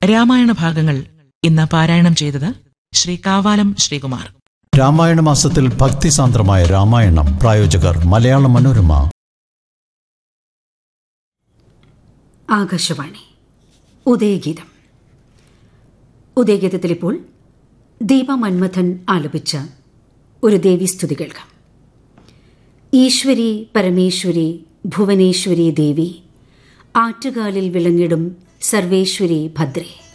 രാമായണ ഭാഗങ്ങൾ ഇന്ന് പാരായണം ചെയ്തത് ശ്രീ കാവാലം ശ്രീകുമാർ രാമായണ മാസത്തിൽ ഭക്തിസാന്ദ്രമായ രാമായണം പ്രായോജകർ മലയാള മനോരമ ആകാശവാണി ഉദയഗീതം ഉദയഗീതത്തിൽ ഇപ്പോൾ ദീപ മന്മഥൻ ആലപിച്ച ഒരു ദേവീസ്തുതി കേൾക്കാം ഈശ്വരി പരമേശ്വരി ഭുവനേശ്വരി ദേവി ആറ്റുകാലിൽ വിളങ്ങിടും സർവേശ്വരി ഭദ്രേ